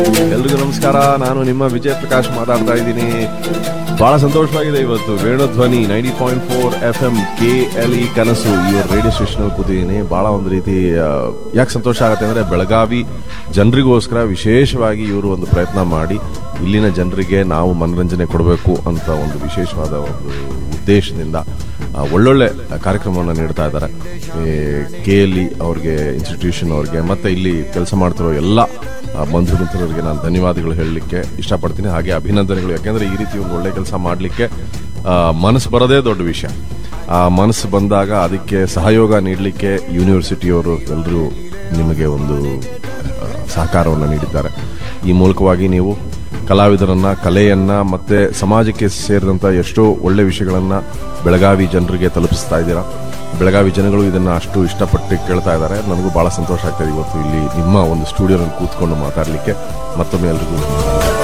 ಎಲ್ರಿಗೂ ನಮಸ್ಕಾರ ನಾನು ನಿಮ್ಮ ವಿಜಯ್ ಪ್ರಕಾಶ್ ಮಾತಾಡ್ತಾ ಇದ್ದೀನಿ ಬಹಳ ಸಂತೋಷವಾಗಿದೆ ಇವತ್ತು Venudhwani ninety point four F M K L E ಕನಸು ಈ ರೇಡಿಯೋ ಸ್ಟೇಷನ್ ಕೂತಿದ್ದೀನಿ ಬಹಳ ಒಂದು ರೀತಿ ಯಾಕೆ ಸಂತೋಷ ಆಗುತ್ತೆ ಅಂದ್ರೆ ಬೆಳಗಾವಿ ಜನರಿಗೋಸ್ಕರ ವಿಶೇಷವಾಗಿ ಇವರು ಒಂದು ಪ್ರಯತ್ನ ಮಾಡಿ ಇಲ್ಲಿನ ಜನರಿಗೆ ನಾವು ಮನರಂಜನೆ ಕೊಡಬೇಕು ಅಂತ ಒಂದು ವಿಶೇಷವಾದ ಒಂದು ಉದ್ದೇಶದಿಂದ ಆ, ಒಳ್ಳೊಳ್ಳೆ ಕಾರ್ಯಕ್ರಮವನ್ನು ನೀಡ್ತಾ ಇದ್ದಾರೆ ಕೆ ಎಲ್ ಇ ಅವ್ರಿಗೆ ಇನ್ಸ್ಟಿಟ್ಯೂಷನ್ ಅವ್ರಿಗೆ ಮತ್ತೆ ಇಲ್ಲಿ ಕೆಲಸ ಮಾಡ್ತಿರೋ ಎಲ್ಲ ಆ, ಬಂಧು ಮಿತ್ರರಿಗೆ ನಾನು ಧನ್ಯವಾದಗಳು ಹೇಳಲಿಕ್ಕೆ ಇಷ್ಟಪಡ್ತೀನಿ ಹಾಗೆ ಅಭಿನಂದನೆಗಳು ಯಾಕೆಂದ್ರೆ ಈ ರೀತಿ ಒಂದು ಒಳ್ಳೆ ಕೆಲಸ ಮಾಡಲಿಕ್ಕೆ ಮನಸ್ಸು ಬರೋದೇ ದೊಡ್ಡ ವಿಷಯ ಆ ಮನಸ್ಸು ಬಂದಾಗ ಅದಕ್ಕೆ ಸಹಯೋಗ ನೀಡಲಿಕ್ಕೆ ಯೂನಿವರ್ಸಿಟಿಯವರು ಎಲ್ಲರೂ ನಿಮಗೆ ಒಂದು ಆ, ಸಹಕಾರವನ್ನು ನೀಡಿದ್ದಾರೆ ಈ ಮೂಲಕವಾಗಿ ನೀವು ಕಲಾವಿದರನ್ನ ಕಲೆಯನ್ನ ಮತ್ತೆ ಸಮಾಜಕ್ಕೆ ಸೇರಿದಂತ ಎಷ್ಟೋ ಒಳ್ಳೆ ವಿಷಯಗಳನ್ನ ಬೆಳಗಾವಿ ಜನರಿಗೆ ತಲುಪಿಸ್ತಾ ಇದ್ದೀರಾ ಬೆಳಗಾವಿ ಜನಗಳು ಇದನ್ನ ಅಷ್ಟು ಇಷ್ಟಪಟ್ಟು ಕೇಳ್ತಾ ಇದ್ದಾರೆ ನನಗೂ ಬಹಳ ಸಂತೋಷ ಆಗ್ತಾ ಇದೆ ಇವತ್ತು ಇಲ್ಲಿ ನಿಮ್ಮ ಒಂದು ಸ್ಟುಡಿಯೋನಲ್ಲಿ ಕೂತ್ಕೊಂಡು ಮಾತಾಡಲಿಕ್ಕೆ ಮತ್ತೊಮ್ಮೆ ಎಲ್ರಿಗೂ